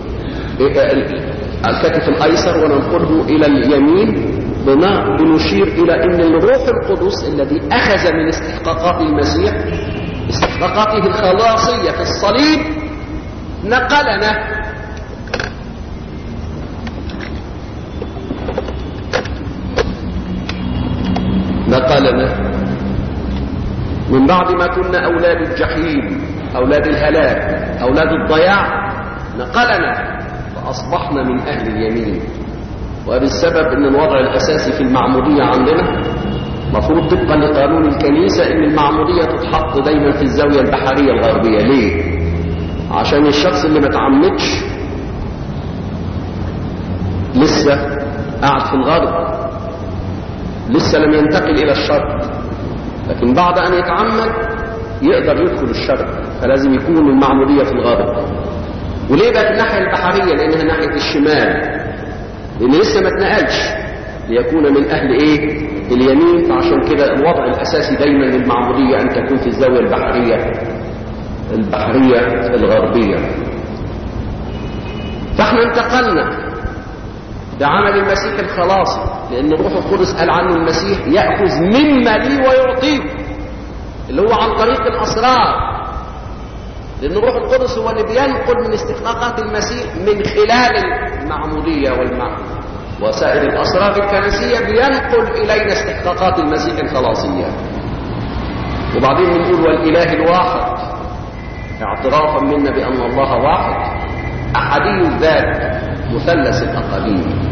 الكتف الأيسر وننقله إلى اليمين بنشير إلى أن الروح القدس الذي أخذ من استحقاقات المسيح استحقاقاته الخلاصية في الصليب نقلنا نقلنا من بعد ما كنا أولاد الجحيم أولاد الهلاك أولاد الضياع نقلنا فأصبحنا من أهل اليمين وهذا السبب أن الوضع الأساسي في المعمودية عندنا مفروض طبقا لقانون الكنيسة أن المعمودية تتحط دايما في الزاوية البحرية الغربية ليه؟ عشان الشخص اللي ما تعمدش لسه قاعد في الغرب لسه لم ينتقل إلى الشرق لكن بعد أن يتعمد يقدر يدخل الشرق فلازم يكون المعمودية في الغرب وليه بقى في الناحية البحرية لأنها ناحية الشمال لأن لسه ما اتنقلش ليكون من أهل إيه اليمين فعشان كده الوضع الأساسي دايما للمعمودية أن تكون في الزاوية البحرية البحرية الغربية فاحنا انتقلنا بعمل المسيح الخلاصي لأن الروح القدس قال عنه المسيح يأخذ مما لي ويعطيه اللي هو عن طريق الأسرار لأن الروح القدس هو اللي بينقل من استحقاقات المسيح من خلال المعمودية والمعنى وسائر الأسرار الكنسية بينقل إلينا استحقاقات المسيح الخلاصية وبعدين بنقول والإله الواحد اعترافا منا بأن الله واحد أحدي الذات مثلث الأقاليم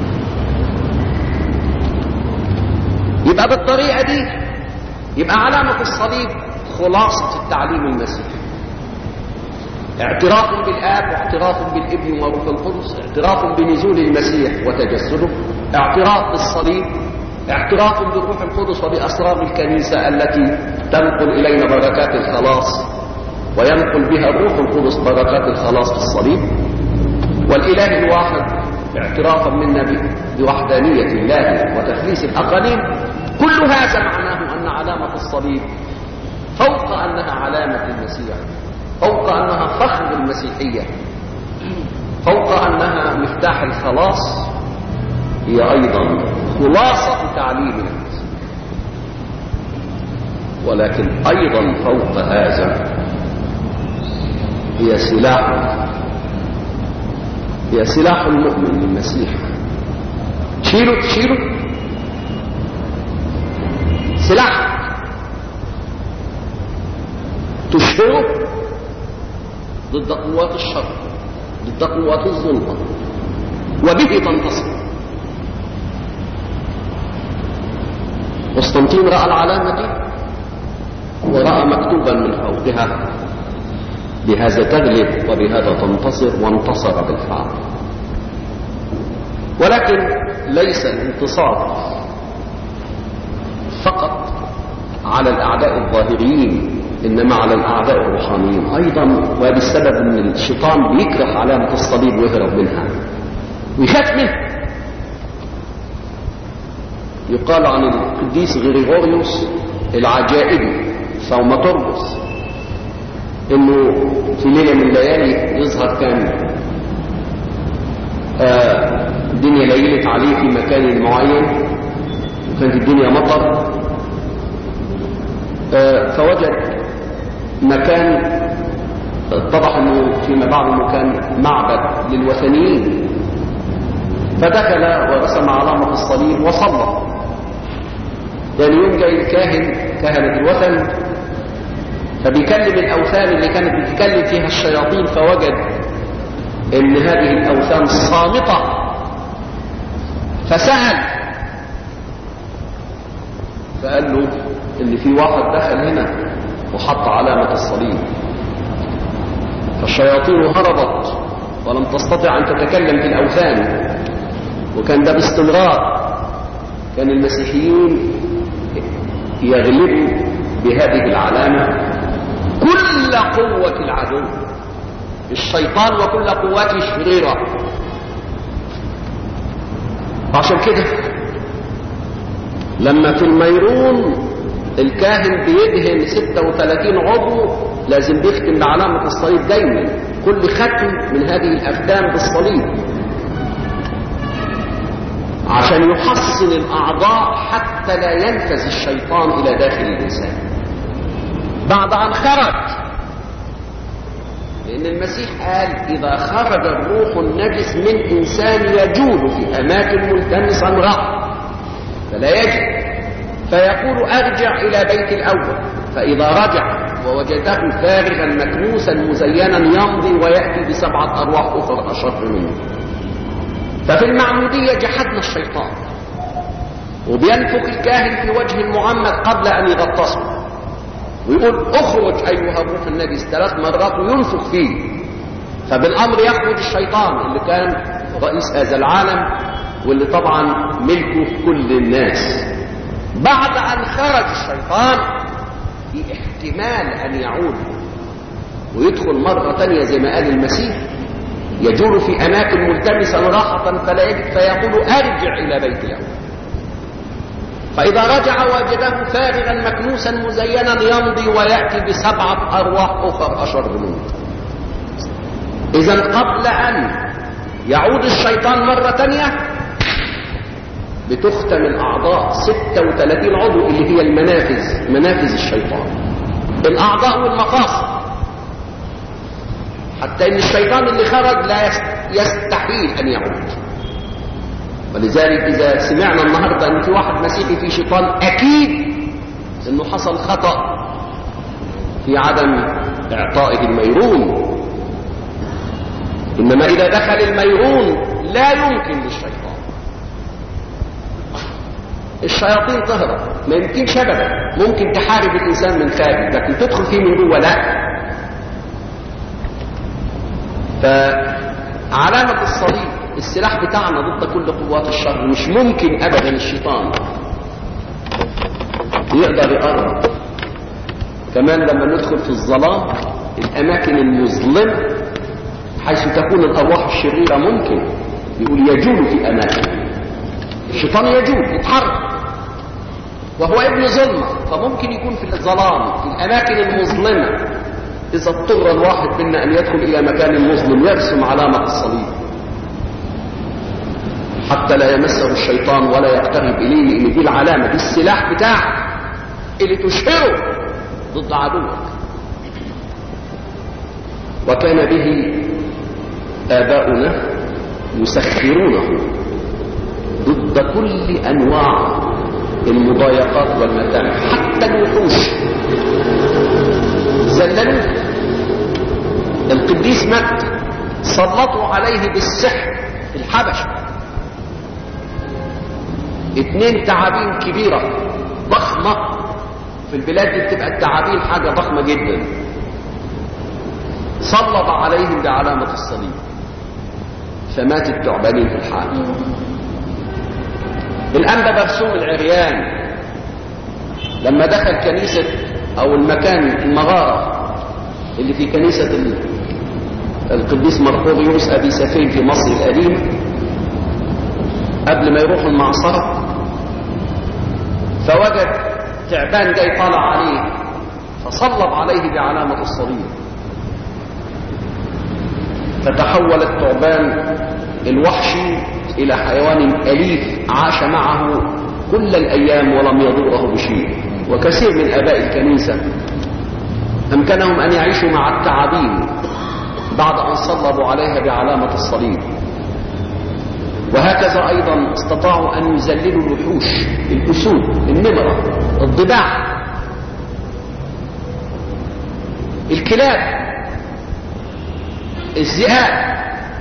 يبقى بالطريقة دي يبقى علامة الصليب خلاصة التعليم المسيحي اعتراف بالآب واعتراف بالابن وروح القدس اعتراف بنزول المسيح وتجسده اعتراف بالصليب اعتراف بالروح القدس وبأسرار الكنيسة التي تنقل إلينا بركات الخلاص وينقل بها الروح القدس بركات الخلاص في الصليب والإله الواحد اعترافا منا بوحدانية الله وتخليص الأقاليم كل هذا معناه أن علامة الصليب فوق أنها علامة المسيح فوق أنها فخر المسيحية فوق أنها مفتاح الخلاص هي أيضا خلاصة تعليم المسيح ولكن أيضا فوق هذا هي سلاح هي سلاح المؤمن للمسيح تشيله تشيله سلاح تشهره ضد قوات الشر ضد قوات الظلمة وبه تنتصر قسطنطين رأى العلامة دي ورأى مكتوبا من فوقها بهذا تغلب وبهذا تنتصر وانتصر بالفعل ولكن ليس الانتصار فقط على الأعداء الظاهريين إنما على الأعداء الروحانيين أيضا وهذا السبب أن الشيطان بيكره علامة الصليب ويهرب منها ويخاف منها يقال عن القديس غريغوريوس العجائبي صومطربس انه في ليله من الليالي يظهر كان آه الدنيا ليلت عليه في مكان معين وكانت الدنيا مطر آه فوجد مكان اتضح انه فيما بعد انه كان معبد للوثنيين فدخل ورسم علامه الصليب وصلى يعني يوم جاي الكاهن كهنه الوثن فبيكلم الأوثان اللي كانت بتتكلم فيها الشياطين فوجد ان هذه الأوثان صامتة فسأل فقال له ان في واحد دخل هنا وحط علامة الصليب فالشياطين هربت ولم تستطع أن تتكلم في الأوثان وكان ده باستمرار كان المسيحيين يغلبوا بهذه العلامة كل قوة العدو الشيطان وكل قواته الشريرة عشان كده لما في الميرون الكاهن بيدهن 36 عضو لازم بيختم بعلامة الصليب دايما كل ختم من هذه الأختام بالصليب عشان يحصن الأعضاء حتى لا ينفذ الشيطان إلى داخل الإنسان بعد أن خرج لأن المسيح قال إذا خرج الروح النجس من إنسان يجول في أماكن ملتمسا رأى فلا يجد فيقول أرجع إلى بيت الأول فإذا رجع ووجده فارغا مكنوسا مزينا يمضي ويأتي بسبعة أرواح أخرى أشر منه ففي المعمودية جحدنا الشيطان وبينفخ الكاهن في وجه المعمد قبل أن يغطسه ويقول اخرج أيها الروح النجس ثلاث مرات وينفخ فيه فبالأمر يخرج الشيطان اللي كان رئيس هذا العالم واللي طبعا ملكه كل الناس بعد أن خرج الشيطان في احتمال أن يعود ويدخل مرة تانية زي ما قال المسيح يجول في أماكن ملتمسا راحة فلا يجد فيقول أرجع إلى بيت الأول فإذا رجع وجده فارغا مكنوسا مزينا يمضي ويأتي بسبعة أرواح أخر أشر منه إذا قبل أن يعود الشيطان مرة تانية بتختم الأعضاء 36 عضو اللي هي المنافذ منافذ الشيطان الأعضاء والمقاصد حتى ان الشيطان اللي خرج لا يستحيل ان يعود ولذلك اذا سمعنا النهارده ان في واحد مسيحي في شيطان اكيد انه حصل خطا في عدم اعطائه الميرون انما اذا دخل الميرون لا يمكن للشيطان الشياطين تهرب ما يمكنش ابدا ممكن تحارب الانسان من خارج لكن تدخل فيه من جوه لا فعلامة الصليب السلاح بتاعنا ضد كل قوات الشر مش ممكن ابدا الشيطان يقدر يقرب كمان لما ندخل في الظلام الاماكن المظلمه حيث تكون الارواح الشريره ممكن يقول يجول في اماكن الشيطان يجول يتحرك وهو ابن ظلمة فممكن يكون في الظلام في الأماكن المظلمة إذا اضطر الواحد منا أن يدخل إلى مكان مظلم يرسم علامة الصليب حتى لا يمسه الشيطان ولا يقترب إليه لأن دي العلامة دي السلاح بتاعك اللي تشهره ضد عدوك وكان به آباؤنا يسخرونه ضد كل أنواع المضايقات والمتاعب حتى الوحوش زللوه القديس مات سلطوا عليه بالسحر في الحبشة اتنين تعابين كبيرة ضخمة في البلاد دي بتبقى التعابين حاجة ضخمة جدا سلط عليهم بعلامة الصليب فمات التعبانين في الحال الأنبا برسوم العريان لما دخل كنيسة أو المكان المغارة اللي في كنيسة القديس مرقوغيوس أبي سفين في مصر القديم قبل ما يروح المعصرة فوجد تعبان جاي طالع عليه فصلب عليه بعلامة الصليب فتحول الثعبان الوحشي إلى حيوان أليف عاش معه كل الأيام ولم يضره بشيء وكثير من أباء الكنيسة أمكنهم أن يعيشوا مع التعابين بعد أن صلبوا عليها بعلامة الصليب وهكذا أيضا استطاعوا أن يذللوا الوحوش الأسود النمرة الضباع الكلاب الذئاب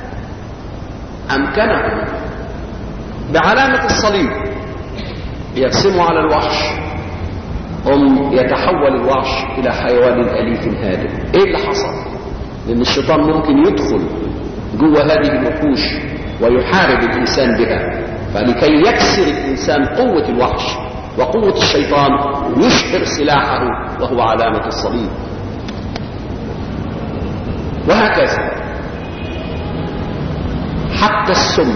أمكنهم بعلامة الصليب يرسموا على الوحش هم يتحول الوحش إلى حيوان أليف هادئ إيه اللي حصل؟ لأن الشيطان ممكن يدخل جوه هذه الوحوش ويحارب الإنسان بها فلكي يكسر الإنسان قوة الوحش وقوة الشيطان يشهر سلاحه وهو علامة الصليب وهكذا حتى السم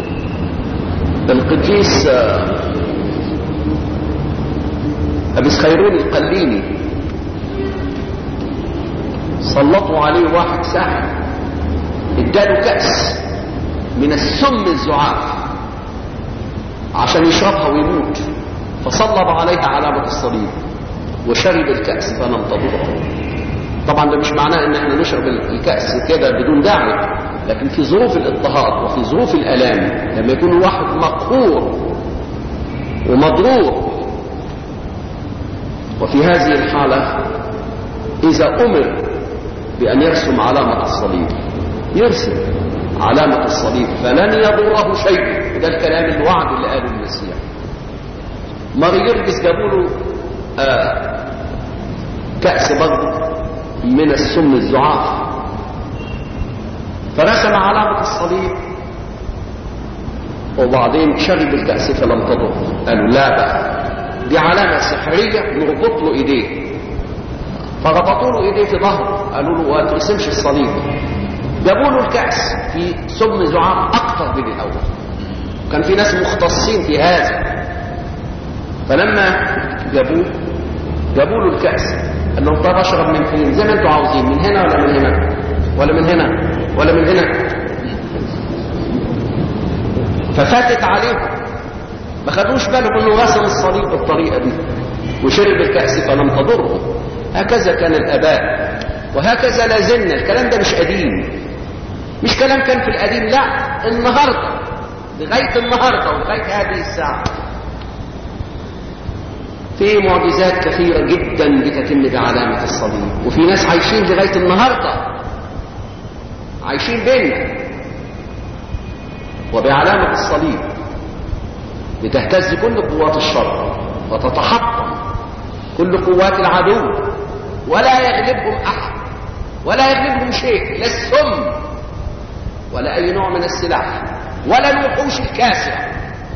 القديس أبي خيرون القليني سلطوا عليه واحد ساحر اداله كأس من السم الزعاف عشان يشربها ويموت فصلب عليها علامة الصليب وشرب الكأس فلم تضره طبعا ده مش معناه ان احنا نشرب الكأس كده بدون داعي لكن في ظروف الاضطهاد وفي ظروف الالام لما يكون الواحد مقهور ومضرور وفي هذه الحالة إذا أمر بأن يرسم علامة الصليب يرسم علامة الصليب فلن يضره شيء وده الكلام الوعد اللي قاله المسيح مريرجس جابوا له آه كأس برضه من السم الزعاف فرسم علامة الصليب وبعدين شرب الكأس فلم تضر قالوا لا بقى دي علامة سحرية نربط له ايديه فربطوا له ايديه في ظهره قالوا له ما ترسمش الصليب جابوا له الكأس في سم زعاف اكتر من الاول كان في ناس مختصين في هذا فلما جابوه جابوا له الكأس قال لهم طب اشرب من فين زي ما انتوا عاوزين من هنا ولا من هنا ولا من هنا ولا من هنا ففاتت عليهم ما خدوش بالهم انه رسم الصليب بالطريقه دي وشرب الكأس فلم تضره هكذا كان الاباء وهكذا لا زلنا الكلام ده مش قديم مش كلام كان في القديم لا النهارده لغايه النهارده ولغايه هذه الساعه في معجزات كثيره جدا بتتم بعلامه الصليب وفي ناس عايشين لغايه النهارده عايشين بيننا وبعلامه الصليب بتهتز كل قوات الشر وتتحطم كل قوات العدو ولا يغلبهم احد ولا يغلبهم شيء لا السم ولا اي نوع من السلاح ولا الوحوش الكاسره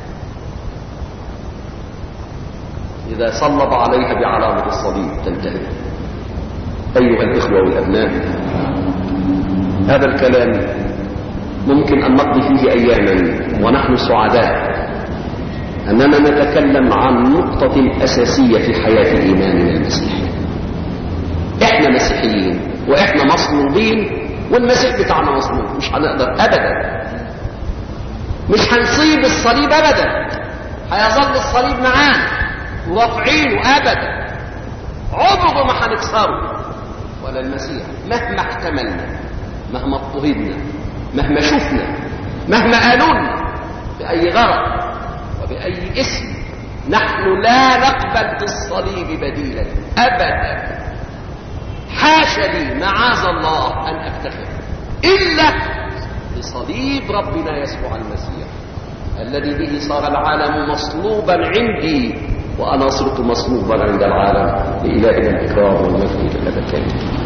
اذا صلب عليها بعلامه الصليب تنتهي ايها الاخوه والابناء هذا الكلام ممكن ان نقضي فيه اياما ونحن سعداء أننا نتكلم عن نقطة أساسية في حياة الإيمان المسيحي إحنا مسيحيين وإحنا مصلوبين والمسيح بتاعنا مصلوب مش هنقدر أبدا مش هنصيب الصليب أبدا هيظل الصليب معانا ورافعينه أبدا عمره ما هنكسره ولا المسيح مهما احتملنا مهما اضطهدنا مهما شفنا مهما قالوا لنا بأي غرض وبأي اسم نحن لا نقبل بالصليب بديلا أبدا حاشا لي معاذ الله أن أفتخر إلا بصليب ربنا يسوع المسيح الذي به صار العالم مصلوبا عندي وأنا صرت مصلوبا عند العالم لإلهنا الإكرام والمجد للأبد